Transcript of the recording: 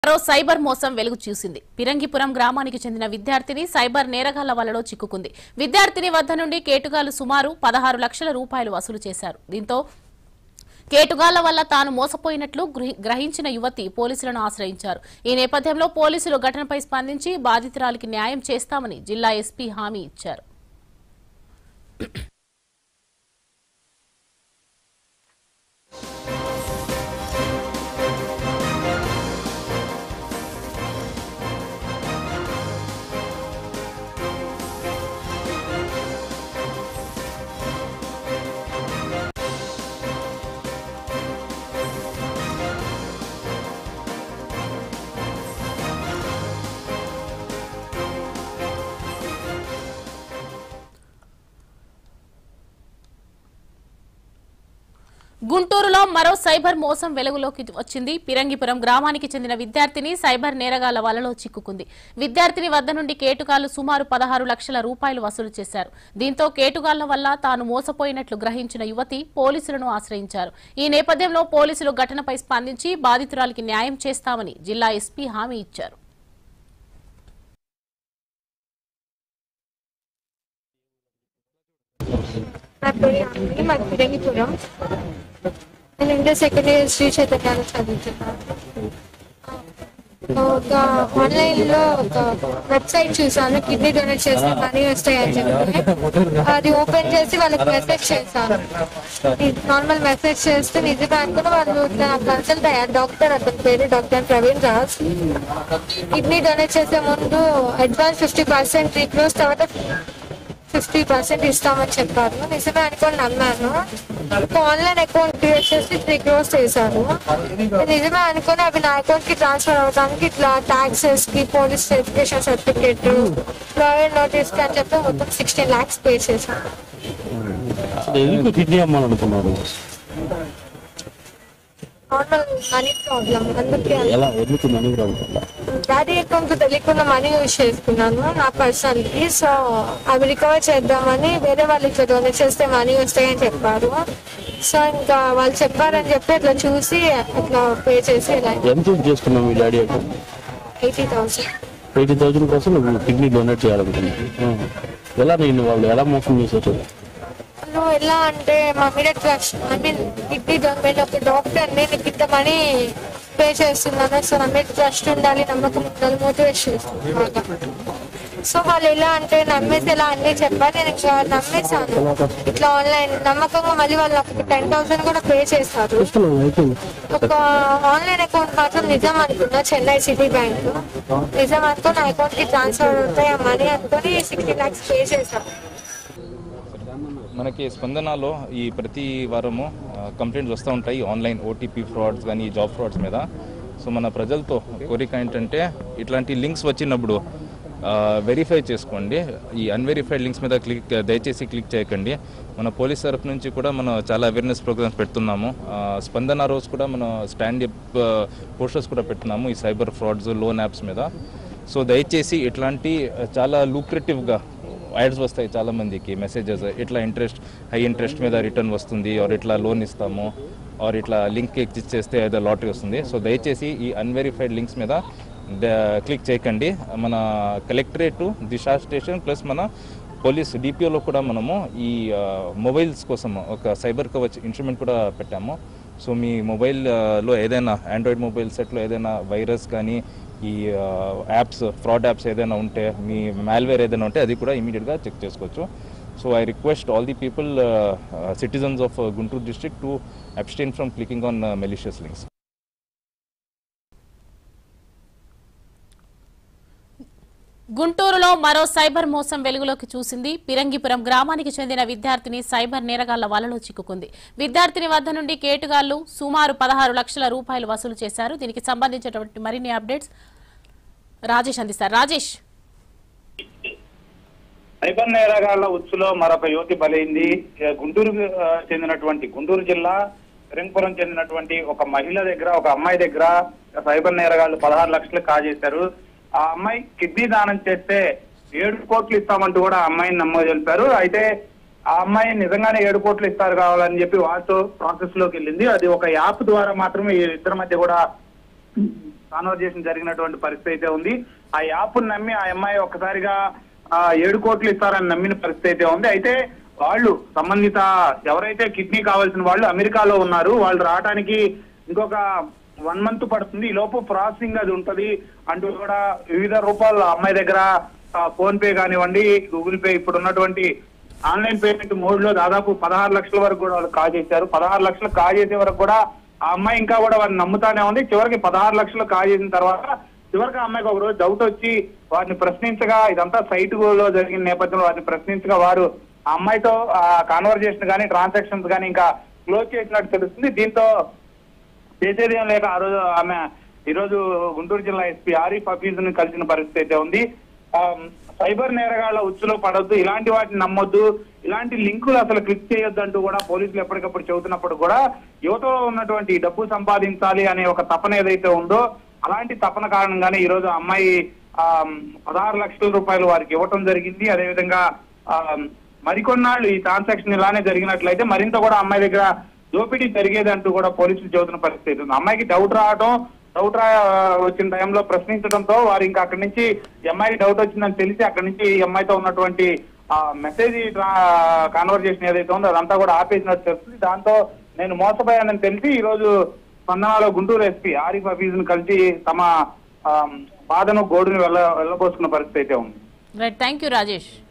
మరో సైబర్ మోసం వెలుగు చూసింది పిరంగిపురం గ్రామానికి చెందిన విద్యార్థిని సైబర్ నేరగాళ్ల వలలో చిక్కుకుంది విద్యార్థిని వద్ద నుండి కేటుగాలు సుమారు పదహారు లక్షల రూపాయలు వసూలు చేశారు దీంతో కేటుగాళ్ల వల్ల తాను మోసపోయినట్లు గృహి- గ్రహించిన యువతి పోలీసులను ఆశ్రయించారు ఈ నేపథ్యంలో పోలీసులు ఘటనపై స్పందించి బాధితురాలికి న్యాయం చేస్తామని జిల్లా ఎస్పీ హామీ ఇచ్చారు గుంటూరులో మరో సైబర్ మోసం వెలుగులోకి వచ్చింది పిరంగిపురం గ్రామానికి చెందిన విద్యార్థిని సైబర్ నేరగాళ్ల వలలో చిక్కుకుంది విద్యార్థిని వద్ద నుండి కేటుగాళ్లు సుమారు పదహారు లక్షల రూపాయలు వసూలు చేశారు దీంతో కేటుగాళ్ల వల్ల తాను మోసపోయినట్లు గ్రహించిన యువతి పోలీసులను ఆశ్రయించారు ఈ నేపథ్యంలో పోలీసులు ఘటనపై స్పందించి బాధితురాలికి న్యాయం చేస్తామని జిల్లా ఎస్పీ హామీ ఇచ్చారు నా పేరు యామిని మాది పిరంగిపురం నేను ఇంటర్ సెకండ్ ఇయర్ శ్రీ చైతన్యాలు చదువుతున్నాను ఒక ఆన్లైన్ లో ఒక వెబ్సైట్ చూసాను కిడ్నీ డొనేట్ చేస్తే మనీ వస్తాయని చెప్పి అది ఓపెన్ చేసి వాళ్ళకి మెసేజ్ చేశాను నార్మల్ మెసేజ్ చేస్తే నిజమే అనుకుని వాళ్ళు నాకు కన్సల్ట్ అయ్యారు డాక్టర్ అతని పేరు doctor Praveen Raj kidney donate చేసే ముందు advance fifty percent three crores తర్వాత ఫిఫ్టీ పర్సెంట్ ఇస్తామని చెప్పారు నిజమే అనుకొని నమ్మాను ఆన్లైన్ అకౌంట్ క్రియేట్ చేసి త్రీ క్రోర్స్ చేశారు నిజమే అనుకొని అవి నా అకౌంట్ కి ట్రాన్స్ఫర్ అవడానికి ఇట్లా టాక్సెస్ కి police verification certificate lawyer notice కి అని చెప్పి మొత్తం సిక్స్టీన్ లాక్స్ పే చేశాను అసలు ఎందుకు కిడ్నీ అమ్మాలనుకున్నారు నార్మల్ మనీ ప్రాబ్లమ్ అందుకే ఎలా ఎందుకు మనీ ప్రాబ్లం డాడీ అకౌంట్ తెలియకుండా మనీ యూజ్ చేసుకున్నాను నా పర్సనల్ కి సో అవి రికవర్ చేద్దామని వేరే వాళ్ళు ఇట్లా డొనేట్ చేస్తే మనీ వస్తాయని చెప్పారు సో ఇంకా వాళ్ళు చెప్పారని చెప్పి ఇట్లా చూసి అట్లా పే చేసి ఇలా ఎంత యూజ్ చేసుకున్నావు మీ daddy account eighty thousand eighty thousand కోసం నువ్వు కిడ్నీ డొనేట్ చేయాలనుకున్నావు ఆ. ఎలా నేను వాళ్ళు ఎలా మోసం చేశారు నువ్వు ఎలా అంటే మా మీద trust I mean kidney donate ఒక డాక్టర్ నేను ఇంత మనీ పే చేస్తున్నాను సో నా మీద ట్రస్ట్ ఉండాలి నమ్మకం ఉండాలి మోటివేట్ చేస్తాను బాగా సో వాళ్ళు ఎలా అంటే నమ్మేసి ఎలా అన్నీ చెప్పారు నేను ఇంకా నమ్మేశాను ఇట్లా ఆన్లైన్ నమ్మకంగా మళ్ళీ వాళ్ళు నాకు టెన్ థౌసండ్ కూడా పే చేస్తారు ఒక ఆన్లైన్ అకౌంట్ మాత్రం నిజం అనుకున్నా చెన్నై సిటీ బ్యాంక్ నిజం అనుకో నా అకౌంట్ కి ట్రాన్స్ఫర్ అవుతాయి ఆ మనీ అనుకొని సిక్స్టీ లాక్స్ పే చేశాను మనకి స్పందనలో ఈ ప్రతి వారము కంప్లైంట్స్ వస్తూ ఉంటాయి ఆన్లైన్ ఓటీపీ ఫ్రాడ్స్ కానీ జాబ్ ఫ్రాడ్స్ మీద సో మన ప్రజలతో కోరిక ఏంటంటే ఇట్లాంటి లింక్స్ వచ్చినప్పుడు వెరిఫై చేసుకోండి ఈ అన్వెరిఫైడ్ లింక్స్ మీద క్లిక్ దయచేసి క్లిక్ చేయకండి మన పోలీస్ తరఫు నుంచి కూడా మనం చాలా అవేర్నెస్ ప్రోగ్రామ్స్ పెడుతున్నాము ఆ, స్పందన రోజు కూడా మనం స్టాండ్ అప్ పోస్టర్స్ కూడా పెడుతున్నాము ఈ సైబర్ ఫ్రాడ్స్ లోన్ యాప్స్ మీద సో దయచేసి ఇట్లాంటి ఆ, చాలా లూక్రేటివ్గా యాడ్స్ వస్తాయి చాలా మందికి మెసేజెస్ ఇట్లా ఇంట్రెస్ట్ హై ఇంట్రెస్ట్ మీద రిటర్న్ వస్తుంది ఆర్ ఇట్లా లోన్ ఇస్తాము ఆర్ ఇట్లా లింక్ క్లిక్ చేస్తే ఏదో లాటరీ వస్తుంది సో దయచేసి ఈ అన్వెరిఫైడ్ లింక్స్ మీద క్లిక్ చేయకండి మన కలెక్టరేట్ దిశా స్టేషన్ ప్లస్ మన పోలీస్ డిపిఓలో కూడా మనము ఈ మొబైల్స్ కోసం ఒక సైబర్ కవచ్ ఇన్స్ట్రుమెంట్ కూడా పెట్టాము సో మీ మొబైల్లో ఏదైనా ఆండ్రాయిడ్ మొబైల్ సెట్లో ఏదైనా వైరస్ కానీ ఈ యాప్స్ ఫ్రాడ్ యాప్స్ ఏదైనా ఉంటే మీ మాల్వేర్ ఏదైనా ఉంటే అది కూడా ఇమీడియట్గా చెక్ చేసుకోవచ్చు so I request all the people citizens of Guntur district to abstain from clicking on malicious links గుంటూరులో మరో సైబర్ మోసం వెలుగులోకి చూసింది పిరంగిపురం గ్రామానికి చెందిన విద్యార్థిని సైబర్ నేరగాళ్ల వలలో చిక్కుకుంది విద్యార్థిని వద్ద నుండి కేటుగాళ్లు సుమారు పదహారు లక్షల రూపాయలు వసూలు చేశారు దీనికి సంబంధించినటువంటి మరిన్ని అప్డేట్స్ రాజేష్ అందిస్తారు రాజేష్ సైబర్ నేరగాళ్ల ఉచ్చులో మరొక యువతి బలైంది ఏ, గుంటూరు ఆ, చెందినటువంటి గుంటూరు జిల్లా రింపురం చెందినటువంటి ఒక మహిళ దగ్గర ఒక అమ్మాయి దగ్గర సైబర్ నేరగాళ్లు పదహారు లక్షలు కాజేశారు ఆ అమ్మాయి కిడ్నీ దానం చేస్తే ఏడు కోట్లు ఇస్తామంటూ కూడా ఆ అమ్మాయిని నమోదు తెలిపారు అయితే ఆ అమ్మాయి నిజంగానే ఏడు కోట్లు ఇస్తారు కావాలని చెప్పి వాళ్ళతో ప్రాసెస్ లోకి వెళ్ళింది అది ఒక యాప్ ద్వారా మాత్రమే ఈ ఇద్దరి మధ్య కూడా కాన్వర్జేషన్ జరిగినటువంటి పరిస్థితి అయితే ఉంది ఆ యాప్ నమ్మి ఆ అమ్మాయి ఒక్కసారిగా ఆ, ఏడు కోట్లు ఇస్తారని నమ్మిన పరిస్థితి అయితే ఉంది అయితే వాళ్ళు సంబంధిత ఎవరైతే కిడ్నీ కావాల్సిన వాళ్ళు అమెరికాలో ఉన్నారు వాళ్ళు రావడానికి ఇంకొక వన్ మంత్ పడుతుంది ఈ లోపు ప్రాసెసింగ్ అది ఉంటది అంటూ కూడా వివిధ రూపాయలు అమ్మాయి దగ్గర ఫోన్ పే కానివ్వండి గూగుల్ పే ఇప్పుడు ఉన్నటువంటి ఆన్లైన్ పేమెంట్ మోడ్ లో దాదాపు పదహారు లక్షల వరకు కూడా వాళ్ళు కాల్ చేశారు పదహారు లక్షలు కాల్ చేసే వరకు కూడా ఆ అమ్మాయి ఇంకా కూడా వారిని నమ్ముతానే ఉంది చివరికి పదహారు లక్షలు కాల్ చేసిన తర్వాత చివరికి ఆ అమ్మాయికి ఒక రోజు డౌట్ వచ్చి వారిని ప్రశ్నించగా ఇదంతా సైట్ లో జరిగిన నేపథ్యంలో వారిని ప్రశ్నించగా వారు ఆ అమ్మాయితో ఆ కాన్వర్జేషన్ కానీ ట్రాన్సాక్షన్స్ కానీ ఇంకా క్లోజ్ చేసినట్టు తెలుస్తుంది దీంతో చేసేది ఏం లేక ఆ రోజు ఆమె ఈ రోజు గుంటూరు జిల్లా ఎస్పీ ఆరిఫ్ హఫీజ్ ని కలిసిన పరిస్థితి అయితే ఉంది ఆ, సైబర్ నేరగాళ్ల ఉచ్చులో పడొద్దు ఇలాంటి వాటిని నమ్మొద్దు ఇలాంటి లింకులు అసలు క్లిక్ చేయొద్దు అంటూ కూడా పోలీసులు ఎప్పటికప్పుడు చెబుతున్నప్పుడు కూడా యువతలో ఉన్నటువంటి డబ్బు సంపాదించాలి అనే ఒక తపన ఏదైతే ఉందో అలాంటి తపన కారణంగానే ఈ రోజు ఆ అమ్మాయి ఆ, పదహారు లక్షల రూపాయలు వారికి ఇవ్వటం జరిగింది అదేవిధంగా ఆ, మరికొన్నాళ్ళు ఈ ట్రాన్సాక్షన్ ఇలానే జరిగినట్లయితే మరింత కూడా అమ్మాయి దగ్గర దోపిడీ జరిగేదంటూ కూడా పోలీసులు చెబుతున్న పరిస్థితి ఉంది అమ్మాయికి డౌట్ రావడం డౌట్ రా వచ్చిన టైంలో ప్రశ్నించడంతో వారు ఇంకా అక్కడి నుంచి ఈ అమ్మాయికి డౌట్ వచ్చిందని తెలిసి అక్కడి నుంచి ఈ అమ్మాయితో ఉన్నటువంటి ఆ మెసేజ్ కాన్వర్జేషన్ ఏదైతే ఉందో అదంతా కూడా ఆపేసినట్టు తెలుస్తుంది దాంతో నేను మోసపోయానని తెలిసి ఈ రోజు స్పందనలో గుంటూరు ఎస్పీ ఆరిఫ్ హఫీజ్ ను కలిసి తమ ఆ, బాధను గోడుని వెళ్ళ వెళ్ళబోసుకున్న పరిస్థితి అయితే ఉంది రైట్ థ్యాంక్ యూ రాజేష్